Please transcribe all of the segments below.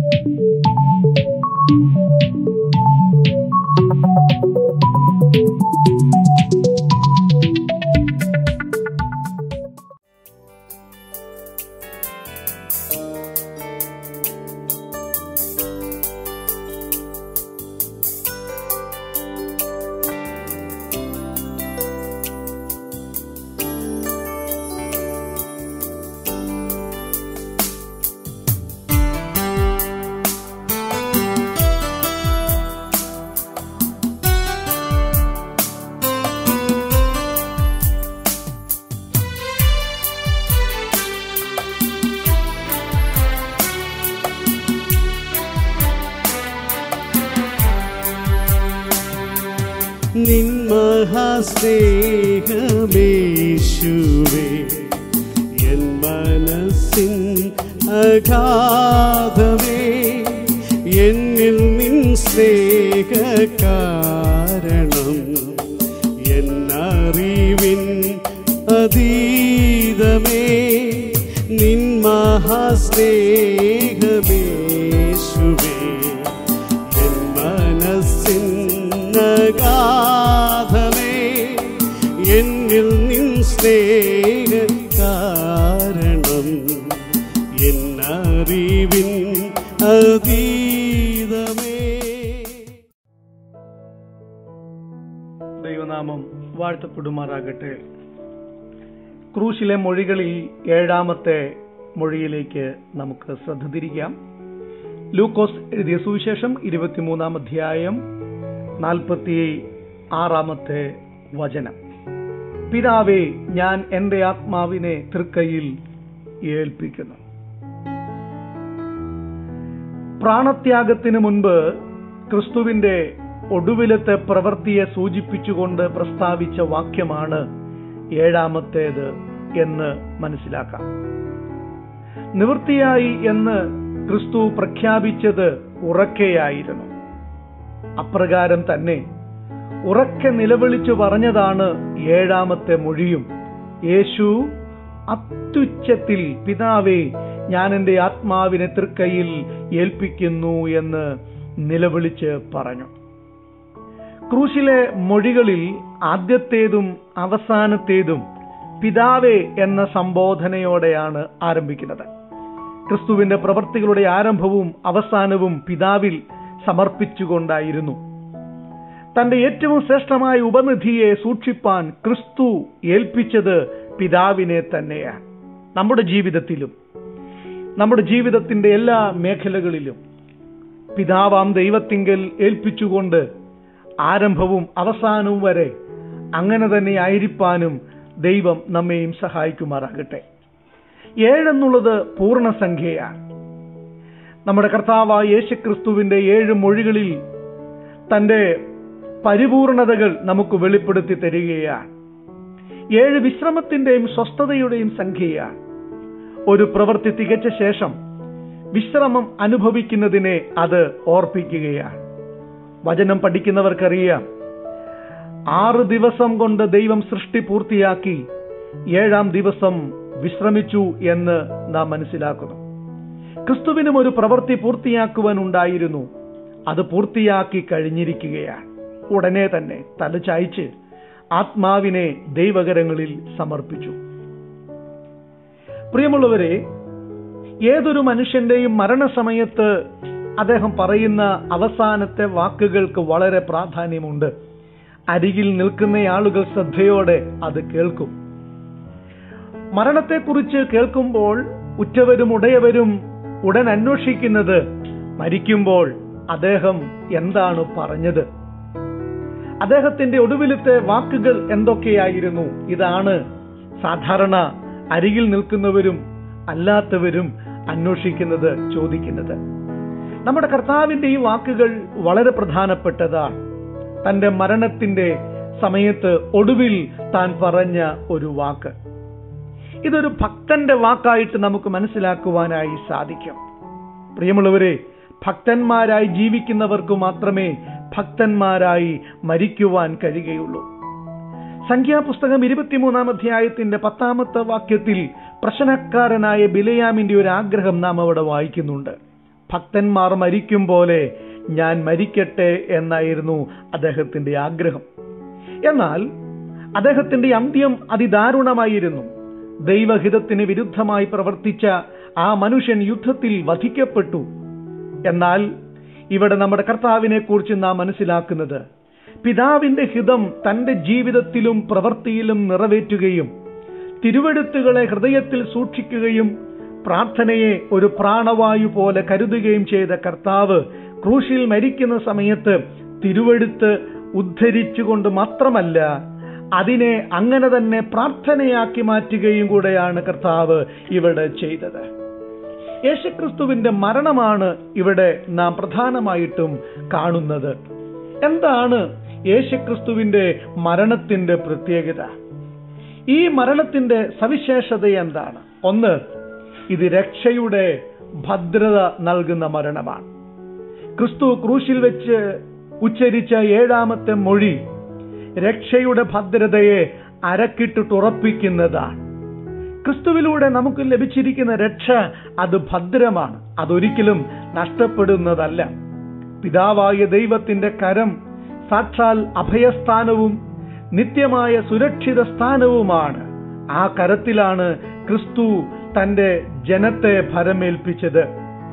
നിൻ മഹാസ്നേഹമേശുവേ എൻ മനസ്സിൻ അഗാധമേ എന്നിൽ നിൻ സ്നേഹ കാരണം എന്നറിവിൻ അതീതമേ നിൻ മഹാസ്നേഹമേശുവേ എൻ മനസ്സിൻ അഗാധമേ എന്നിൽ നിൻ സ്നേഹ കാരണം എന്നറിവിൻ അതീതമേ ദൈവനാമം വാഴ്ത്തപ്പെടുമാറാകട്ടെ ക്രൂശിലെ മൊഴികളിൽ ഏഴാമത്തെ മൊഴിയിലേക്ക് നമുക്ക് ശ്രദ്ധ തിരിക്കാം ലൂക്കോസ് എഴുതിയ സുവിശേഷം ഇരുപത്തിമൂന്നാം അധ്യായം നാൽപ്പത്തി ആറാമത്തെ വചനം പിതാവേ ഞാൻ എന്റെ ആത്മാവിനെ തൃക്കൈയിൽ ഏൽപ്പിക്കുന്നു പ്രാണത്യാഗത്തിന് മുൻപ് ക്രിസ്തുവിന്റെ ഒടുവിലത്തെ പ്രവൃത്തിയെ സൂചിപ്പിച്ചുകൊണ്ട് പ്രസ്താവിച്ച വാക്യമാണ് ഏഴാമത്തേത് എന്ന് മനസ്സിലാക്കാം നിവൃത്തിയായി എന്ന് ക്രിസ്തു പ്രഖ്യാപിച്ചത് ഉറക്കെയായിരുന്നു അപ്രകാരം തന്നെ ഉറക്കെ നിലവിളിച്ചു പറഞ്ഞതാണ് ഏഴാമത്തെ മൊഴിയും യേശു അത്യുച്ചത്തിൽ പിതാവേ ഞാൻ എൻ്റെ ആത്മാവിനെ തൃക്കൈയിൽ ഏൽപ്പിക്കുന്നു എന്ന് നിലവിളിച്ച് പറഞ്ഞു ക്രൂശിലെ മൊഴികളിൽ ആദ്യത്തേതും അവസാനത്തേതും പിതാവേ എന്ന സംബോധനയോടെയാണ് ആരംഭിക്കുന്നത് ക്രിസ്തുവിന്റെ പ്രവൃത്തികളുടെ ആരംഭവും അവസാനവും പിതാവിൽ സമർപ്പിച്ചുകൊണ്ടായിരുന്നു തന്റെ ഏറ്റവും ശ്രേഷ്ഠമായ ഉപനിധിയെ സൂക്ഷിപ്പാൻ ക്രിസ്തു ഏൽപ്പിച്ചത് പിതാവിനെ തന്നെയാണ് നമ്മുടെ ജീവിതത്തിലും നമ്മുടെ ജീവിതത്തിന്റെ എല്ലാ മേഖലകളിലും പിതാവാം ദൈവത്തിങ്കൽ ഏൽപ്പിച്ചുകൊണ്ട് ആരംഭവും അവസാനവും വരെ അങ്ങനെ തന്നെ ആയിരിക്കാനും ദൈവം നമ്മെയും സഹായിക്കുമാറാകട്ടെ ഏഴെന്നുള്ളത് പൂർണ്ണസംഖ്യയാണ് നമ്മുടെ കർത്താവായ യേശുക്രിസ്തുവിന്റെ ഏഴ് മൊഴികളിൽ തന്റെ പരിപൂർണതകൾ നമുക്ക് വെളിപ്പെടുത്തി തരികയാണ് ഏഴ് വിശ്രമത്തിന്റെയും സ്വസ്ഥതയുടെയും സംഖ്യയാണ് ഒരു പ്രവൃത്തി തികച്ച ശേഷം വിശ്രമം അനുഭവിക്കുന്നതിനെ അത് ഓർപ്പിക്കുകയാണ് വചനം പഠിക്കുന്നവർക്കറിയാം ആറ് ദിവസം കൊണ്ട് ദൈവം സൃഷ്ടി പൂർത്തിയാക്കി ഏഴാം ദിവസം വിശ്രമിച്ചു എന്ന് നാം മനസ്സിലാക്കുന്നു ക്രിസ്തുവിനും ഒരു പ്രവൃത്തി പൂർത്തിയാക്കുവാൻ ഉണ്ടായിരുന്നു അത് പൂർത്തിയാക്കി കഴിഞ്ഞിരിക്കുകയാണ് ഉടനെ തന്നെ തലചായ്ച്ച് ആത്മാവിനെ ദൈവകരങ്ങളിൽ സമർപ്പിച്ചു പ്രിയമുള്ളവരെ ഏതൊരു മനുഷ്യന്റെയും മരണസമയത്ത് അദ്ദേഹം പറയുന്ന അവസാനത്തെ വാക്കുകൾക്ക് വളരെ പ്രാധാന്യമുണ്ട് അരികിൽ നിൽക്കുന്ന ആളുകൾ ശ്രദ്ധയോടെ അത് കേൾക്കും മരണത്തെക്കുറിച്ച് കേൾക്കുമ്പോൾ ഉറ്റവരും ഉടയവരും ഉടൻ അന്വേഷിക്കുന്നത് മരിക്കുമ്പോൾ അദ്ദേഹം എന്താണ് പറഞ്ഞത് അദ്ദേഹത്തിന്റെ ഒടുവിലത്തെ വാക്കുകൾ എന്തൊക്കെയായിരുന്നു ഇതാണ് സാധാരണ അരികിൽ നിൽക്കുന്നവരും അല്ലാത്തവരും അന്വേഷിക്കുന്നത് ചോദിക്കുന്നത് നമ്മുടെ കർത്താവിന്റെ ഈ വാക്കുകൾ വളരെ പ്രധാനപ്പെട്ടതാണ് തന്റെ മരണത്തിന്റെ സമയത്ത് ഒടുവിൽ താൻ പറഞ്ഞ ഒരു വാക്ക് ഇതൊരു ഭക്തന്റെ വാക്കായിട്ട് നമുക്ക് മനസ്സിലാക്കുവാനായി സാധിക്കും പ്രിയമുള്ളവരെ ഭക്തന്മാരായി ജീവിക്കുന്നവർക്ക് മാത്രമേ ഭക്തന്മാരായി മരിക്കുവാൻ കഴിയുകയുള്ളൂ സംഖ്യാപുസ്തകം ഇരുപത്തിമൂന്നാം അധ്യായത്തിന്റെ പത്താമത്തെ വാക്യത്തിൽ പ്രശ്നക്കാരനായ ബിലയാമിന്റെ ഒരു ആഗ്രഹം നാം അവിടെ വായിക്കുന്നുണ്ട് ഭക്തന്മാർ മരിക്കും പോലെ ഞാൻ മരിക്കട്ടെ എന്നായിരുന്നു അദ്ദേഹത്തിന്റെ ആഗ്രഹം എന്നാൽ അദ്ദേഹത്തിന്റെ അന്ത്യം അതിദാരുണമായിരുന്നു ദൈവഹിതത്തിന് വിരുദ്ധമായി പ്രവർത്തിച്ച ആ മനുഷ്യൻ യുദ്ധത്തിൽ വധിക്കപ്പെട്ടു എന്നാൽ ഇവിടെ നമ്മുടെ കർത്താവിനെ കുറിച്ച് നാം മനസ്സിലാക്കുന്നത് പിതാവിന്റെ ഹിതം തന്റെ ജീവിതത്തിലും പ്രവൃത്തിയിലും നിറവേറ്റുകയും തിരുവെടുത്തുകളെ ഹൃദയത്തിൽ സൂക്ഷിക്കുകയും പ്രാർത്ഥനയെ ഒരു പ്രാണവായു പോലെ കരുതുകയും ചെയ്ത കർത്താവ് ക്രൂശിൽ മരിക്കുന്ന സമയത്ത് തിരുവെടുത്ത് ഉദ്ധരിച്ചുകൊണ്ട് മാത്രമല്ല അതിനെ അങ്ങനെ തന്നെ പ്രാർത്ഥനയാക്കി മാറ്റുകയും കൂടെയാണ് കർത്താവ് ഇവിടെ ചെയ്തത് യേശുക്രിസ്തുവിന്റെ മരണമാണ് ഇവിടെ നാം പ്രധാനമായിട്ടും കാണുന്നത് എന്താണ് യേശുക്രിസ്തുവിന്റെ മരണത്തിന്റെ പ്രത്യേകത ഈ മരണത്തിന്റെ സവിശേഷത എന്താണ് ഒന്ന് ഇത് രക്ഷയുടെ ഭദ്രത നൽകുന്ന മരണമാണ് ക്രിസ്തു ക്രൂശിൽ വെച്ച് ഉച്ചരിച്ച ഏഴാമത്തെ മൊഴി രക്ഷയുടെ ഭദ്രതയെ അരക്കിട്ടിട്ടുറപ്പിക്കുന്നതാണ് ക്രിസ്തുവിലൂടെ നമുക്ക് ലഭിച്ചിരിക്കുന്ന രക്ഷ അത് ഭദ്രമാണ് അതൊരിക്കലും നഷ്ടപ്പെടുന്നതല്ല പിതാവായ ദൈവത്തിന്റെ കരം സാക്ഷാൽ അഭയസ്ഥാനവും നിത്യമായ സുരക്ഷിത സ്ഥാനവുമാണ് ആ കരത്തിലാണ് ക്രിസ്തു തന്റെ ജനത്തെ ഭരമേൽപ്പിച്ചത്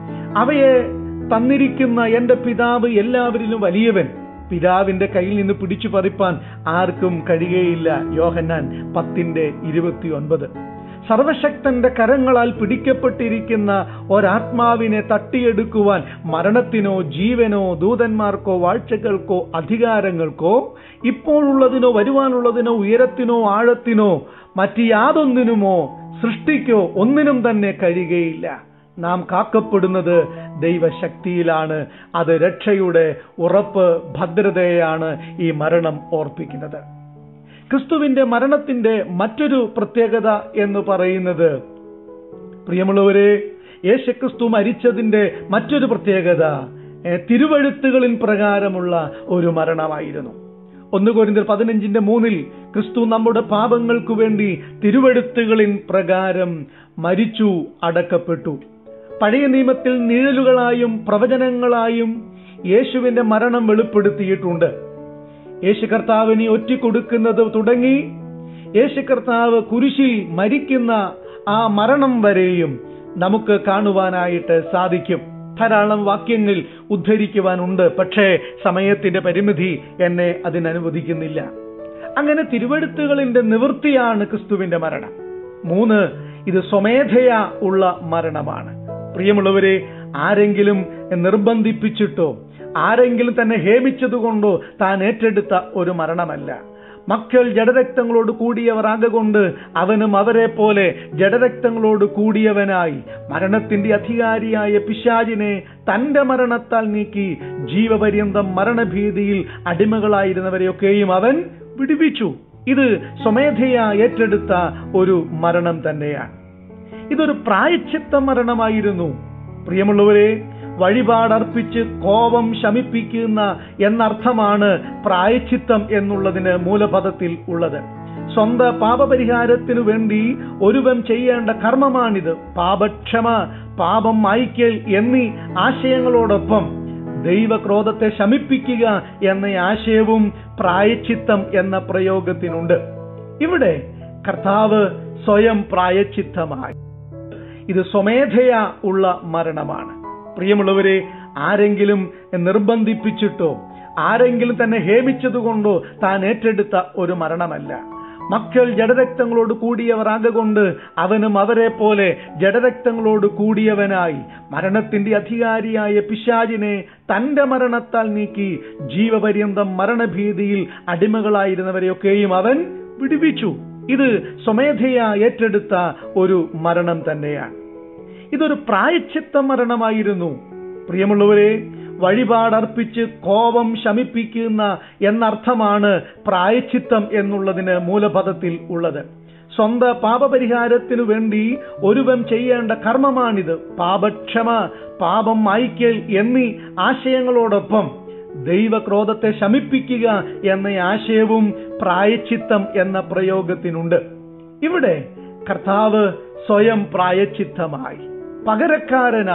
അവയെ തന്നിരിക്കുന്ന എന്റെ പിതാവ് എല്ലാവരിലും വലിയവൻ പിതാവിന്റെ കയ്യിൽ നിന്ന് പിടിച്ചു പറിപ്പാൻ ആർക്കും കഴിയുകയില്ല യോഹന്നാൻ പത്തിന്റെ ഇരുപത്തിയൊൻപത് സർവശക്തന്റെ കരങ്ങളാൽ പിടിക്കപ്പെട്ടിരിക്കുന്ന ഒരാത്മാവിനെ തട്ടിയെടുക്കുവാൻ മരണത്തിനോ ജീവനോ ദൂതന്മാർക്കോ വാഴ്ചകൾക്കോ അധികാരങ്ങൾക്കോ ഇപ്പോഴുള്ളതിനോ വരുവാനുള്ളതിനോ ഉയരത്തിനോ ആഴത്തിനോ മറ്റ് യാതൊന്നിനുമോ സൃഷ്ടിക്കോ ഒന്നിനും തന്നെ കഴിയുകയില്ല നാം കാക്കപ്പെടുന്നത് ദൈവശക്തിയിലാണ് അത് രക്ഷയുടെ ഉറപ്പ് ഭദ്രതയെയാണ് ഈ മരണം ഓർപ്പിക്കുന്നത് ക്രിസ്തുവിന്റെ മരണത്തിന്റെ മറ്റൊരു പ്രത്യേകത എന്ന് പറയുന്നത് പ്രിയമുള്ളവരെ യേശുക്രിസ്തു മരിച്ചതിന്റെ മറ്റൊരു പ്രത്യേകത ഏ, തിരുവഴുത്തുകളിൻ പ്രകാരമുള്ള ഒരു മരണമായിരുന്നു ഒന്ന് കോരിന്തർ പതിനഞ്ചിന്റെ മൂന്നിൽ ക്രിസ്തു നമ്മുടെ പാപങ്ങൾക്കു വേണ്ടി തിരുവഴുത്തുകളിൻ പ്രകാരം മരിച്ചു അടക്കപ്പെട്ടു പഴയ നിയമത്തിൽ നിഴലുകളായും പ്രവചനങ്ങളായും യേശുവിന്റെ മരണം വെളിപ്പെടുത്തിയിട്ടുണ്ട് യേശു കർത്താവിനെ ഒറ്റിക്കൊടുക്കുന്നത് തുടങ്ങി യേശു കർത്താവ് കുരിശിൽ മരിക്കുന്ന ആ മരണം വരെയും നമുക്ക് കാണുവാനായിട്ട് സാധിക്കും ധാരാളം വാക്യങ്ങൾ ഉദ്ധരിക്കുവാനുണ്ട് പക്ഷേ സമയത്തിന്റെ പരിമിതി എന്നെ അതിനനുവദിക്കുന്നില്ല അങ്ങനെ തിരുവഴുത്തുകളിന്റെ നിവൃത്തിയാണ് ക്രിസ്തുവിന്റെ മരണം മൂന്ന് ഇത് സ്വമേധയ ഉള്ള മരണമാണ് പ്രിയമുള്ളവരെ ആരെങ്കിലും നിർബന്ധിപ്പിച്ചിട്ടോ ആരെങ്കിലും തന്നെ ഹേമിച്ചതുകൊണ്ടോ താൻ ഏറ്റെടുത്ത ഒരു മരണമല്ല മക്കൾ ജഡരക്തങ്ങളോട് കൂടിയവർ ആകൊണ്ട് അവനും അവരെ പോലെ ജഡരക്തങ്ങളോട് കൂടിയവനായി മരണത്തിന്റെ അധികാരിയായ പിശാചിനെ തന്റെ മരണത്താൽ നീക്കി ജീവപര്യന്തം മരണഭീതിയിൽ അടിമകളായിരുന്നവരെയൊക്കെയും അവൻ വിടുവിച്ചു ഇത് സ്വമേധയാ ഏറ്റെടുത്ത ഒരു മരണം തന്നെയാണ് ഇതൊരു പ്രായച്ചിത്ത മരണമായിരുന്നു പ്രിയമുള്ളവരെ വഴിപാടർപ്പിച്ച് കോപം ശമിപ്പിക്കുന്ന എന്നർത്ഥമാണ് പ്രായച്ചിത്തം എന്നുള്ളതിന് മൂലപദത്തിൽ ഉള്ളത് സ്വന്ത പാപപരിഹാരത്തിനു വേണ്ടി ഒരുവൻ ചെയ്യേണ്ട കർമ്മമാണിത് പാപക്ഷമ പാപം മായ്ക്കൽ എന്നീ ആശയങ്ങളോടൊപ്പം ദൈവക്രോധത്തെ ശമിപ്പിക്കുക എന്ന ആശയവും പ്രായച്ചിത്തം എന്ന പ്രയോഗത്തിനുണ്ട് ഇവിടെ കർത്താവ് സ്വയം പ്രായച്ചിത്തമായി ഇത് സ്വമേധയ ഉള്ള മരണമാണ് പ്രിയമുള്ളവരെ ആരെങ്കിലും നിർബന്ധിപ്പിച്ചിട്ടോ ആരെങ്കിലും തന്നെ ഹേമിച്ചതുകൊണ്ടോ താൻ ഏറ്റെടുത്ത ഒരു മരണമല്ല മക്കൾ ജഡരക്തങ്ങളോട് കൂടിയവർ ആകൊണ്ട് അവനും അവരെ പോലെ ജഡരക്തങ്ങളോട് കൂടിയവനായി മരണത്തിന്റെ അധികാരിയായ പിശാചിനെ തന്റെ മരണത്താൽ നീക്കി ജീവപര്യന്തം മരണഭീതിയിൽ അടിമകളായിരുന്നവരെയൊക്കെയും അവൻ വിടുവിച്ചു ഇത് സ്വമേധയാ ഏറ്റെടുത്ത ഒരു മരണം തന്നെയാണ് ഇതൊരു പ്രായച്ചിത്ത മരണമായിരുന്നു പ്രിയമുള്ളവരെ വഴിപാടർപ്പിച്ച് കോപം ശമിപ്പിക്കുന്ന എന്നർത്ഥമാണ് പ്രായച്ചിത്തം എന്നുള്ളതിന് മൂലപദത്തിൽ ഉള്ളത് സ്വന്ത പാപപരിഹാരത്തിനു വേണ്ടി ഒരുവൻ ചെയ്യേണ്ട കർമ്മമാണിത് പാപക്ഷമ പാപം മായ്ക്കൽ എന്നീ ആശയങ്ങളോടൊപ്പം ദൈവക്രോധത്തെ ശമിപ്പിക്കുക എന്ന ആശയവും പ്രായച്ചിത്തം എന്ന പ്രയോഗത്തിനുണ്ട് ഇവിടെ കർത്താവ് സ്വയം പ്രായച്ചിത്തമായി പകരക്കാരനായി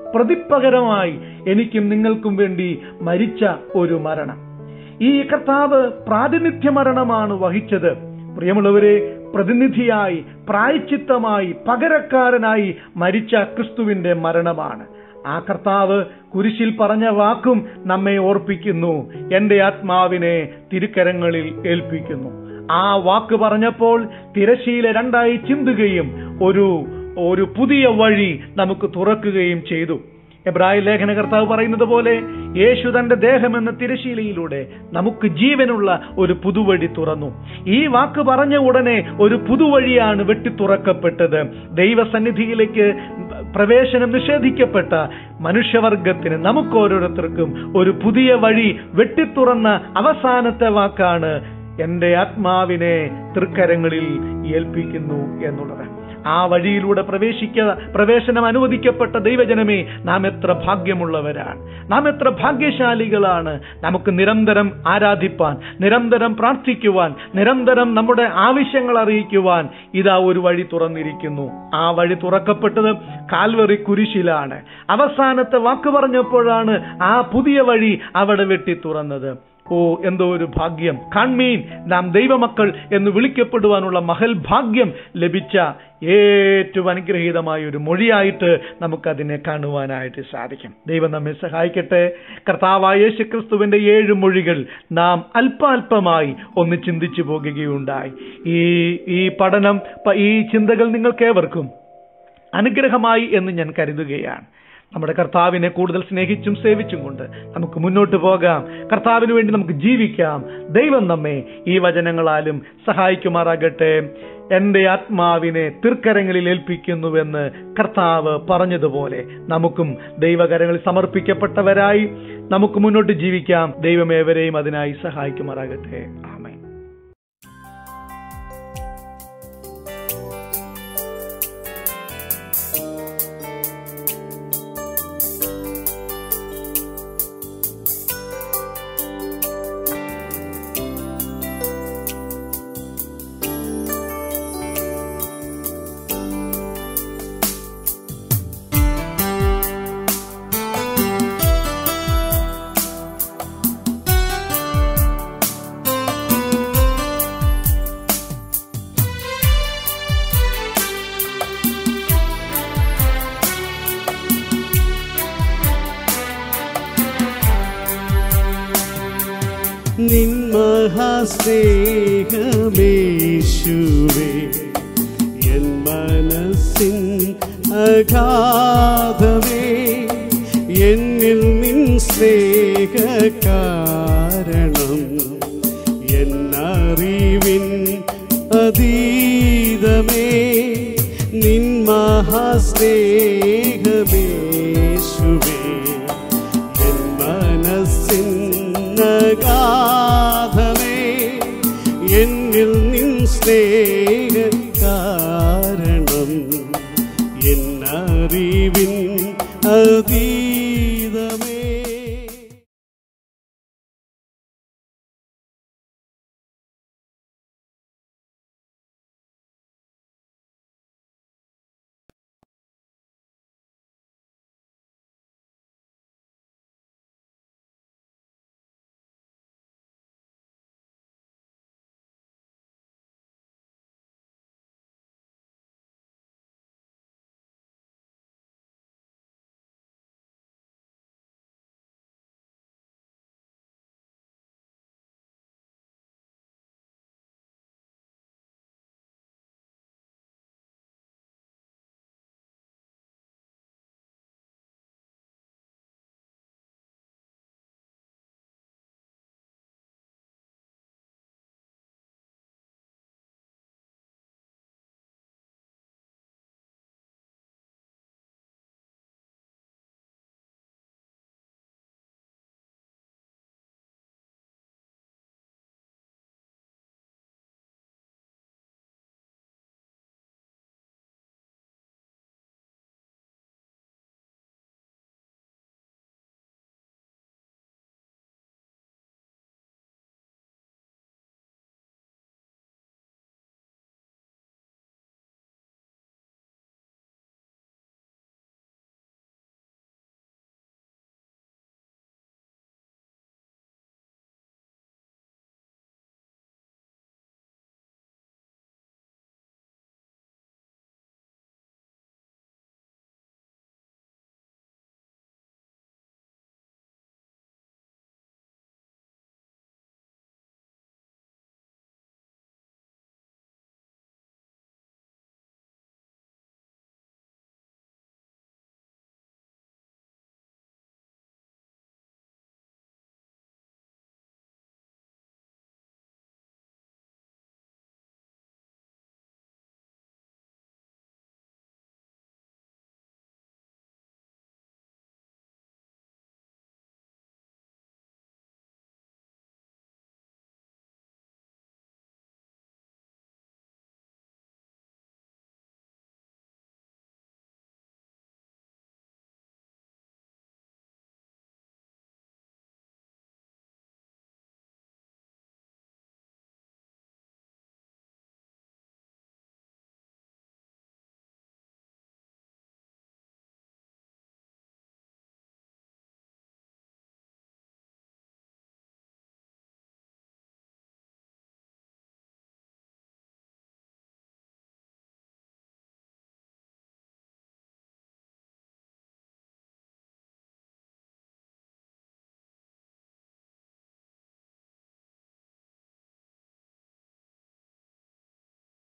പ്രതിപ്പകരമായി എനിക്കും നിങ്ങൾക്കും വേണ്ടി മരിച്ച ഒരു മരണം ഈ കർത്താവ് പ്രാതിനിധ്യ മരണമാണ് വഹിച്ചത് പ്രിയമുള്ളവരെ പ്രതിനിധിയായി പ്രായച്ചിത്തമായി പകരക്കാരനായി മരിച്ച ക്രിസ്തുവിന്റെ മരണമാണ് ആ കർത്താവ് കുരിശിൽ പറഞ്ഞ വാക്കും നമ്മെ ഓർപ്പിക്കുന്നു എന്റെ ആത്മാവിനെ തിരുക്കരങ്ങളിൽ ഏൽപ്പിക്കുന്നു ആ വാക്ക് പറഞ്ഞപ്പോൾ തിരശീല രണ്ടായി ചിന്തുകയും ഒരു ഒരു പുതിയ വഴി നമുക്ക് തുറക്കുകയും ചെയ്തു എബ്രായ ലേഖന കർത്താവ് പറയുന്നത് പോലെ യേശു തന്റെ ദേഹം എന്ന തിരശീലയിലൂടെ നമുക്ക് ജീവനുള്ള ഒരു പുതുവഴി തുറന്നു ഈ വാക്ക് പറഞ്ഞ ഉടനെ ഒരു പുതുവഴിയാണ് വെട്ടിത്തുറക്കപ്പെട്ടത് ദൈവസന്നിധിയിലേക്ക് പ്രവേശനം നിഷേധിക്കപ്പെട്ട മനുഷ്യവർഗത്തിന് നമുക്ക് ഓരോരുത്തർക്കും ഒരു പുതിയ വഴി വെട്ടിത്തുറന്ന അവസാനത്തെ വാക്കാണ് എന്റെ ആത്മാവിനെ തൃക്കരങ്ങളിൽ ഏൽപ്പിക്കുന്നു എന്നുള്ളത് ആ വഴിയിലൂടെ പ്രവേശിക്ക പ്രവേശനം അനുവദിക്കപ്പെട്ട ദൈവജനമേ നാം എത്ര ഭാഗ്യമുള്ളവരാണ് നാം എത്ര ഭാഗ്യശാലികളാണ് നമുക്ക് നിരന്തരം ആരാധിപ്പാൻ നിരന്തരം പ്രാർത്ഥിക്കുവാൻ നിരന്തരം നമ്മുടെ ആവശ്യങ്ങൾ അറിയിക്കുവാൻ ഇതാ ഒരു വഴി തുറന്നിരിക്കുന്നു ആ വഴി തുറക്കപ്പെട്ടത് കാൽവറി കുരിശിലാണ് അവസാനത്തെ വാക്ക് പറഞ്ഞപ്പോഴാണ് ആ പുതിയ വഴി അവിടെ വെട്ടി തുറന്നത് ഓ എന്തോ ഒരു ഭാഗ്യം കാൺമീൻ നാം ദൈവമക്കൾ എന്ന് വിളിക്കപ്പെടുവാനുള്ള മഹൽ ഭാഗ്യം ലഭിച്ച ഏറ്റവും അനുഗ്രഹീതമായ ഒരു മൊഴിയായിട്ട് നമുക്കതിനെ കാണുവാനായിട്ട് സാധിക്കും ദൈവം നമ്മെ സഹായിക്കട്ടെ കർത്താവായ യേശു ക്രിസ്തുവിന്റെ ഏഴ് മൊഴികൾ നാം അല്പാൽപമായി ഒന്ന് ചിന്തിച്ചു പോകുകയുണ്ടായി ഈ ഈ പഠനം പ- ഈ ചിന്തകൾ നിങ്ങൾക്കേവർക്കും അനുഗ്രഹമായി എന്ന് ഞാൻ കരുതുകയാണ് നമ്മുടെ കർത്താവിനെ കൂടുതൽ സ്നേഹിച്ചും സേവിച്ചും കൊണ്ട് നമുക്ക് മുന്നോട്ട് പോകാം കർത്താവിന് വേണ്ടി നമുക്ക് ജീവിക്കാം ദൈവം നമ്മെ ഈ വചനങ്ങളാലും സഹായിക്കുമാറാകട്ടെ എന്റെ ആത്മാവിനെ തിർക്കരങ്ങളിൽ ഏൽപ്പിക്കുന്നുവെന്ന് കർത്താവ് പറഞ്ഞതുപോലെ നമുക്കും ദൈവകരങ്ങളിൽ സമർപ്പിക്കപ്പെട്ടവരായി നമുക്ക് മുന്നോട്ട് ജീവിക്കാം ദൈവമേവരെയും അതിനായി സഹായിക്കുമാറാകട്ടെ ആമേൻ നിൻ മഹാസ്നേഹമേശുവേ എൻ മനസ്സിൻ അഗാധമേ എന്നിൽ നിൻ സ്നേഹ കാരണം എന്നറിവിൻ അതീതമേ നിൻ മഹാസ്നേഹമേശുവേ എൻ മനസ്സിനഗാധമേ എന്നിൽ നിൻ സ്നേഹ കാരണം എന്നറിവിൻ അതീ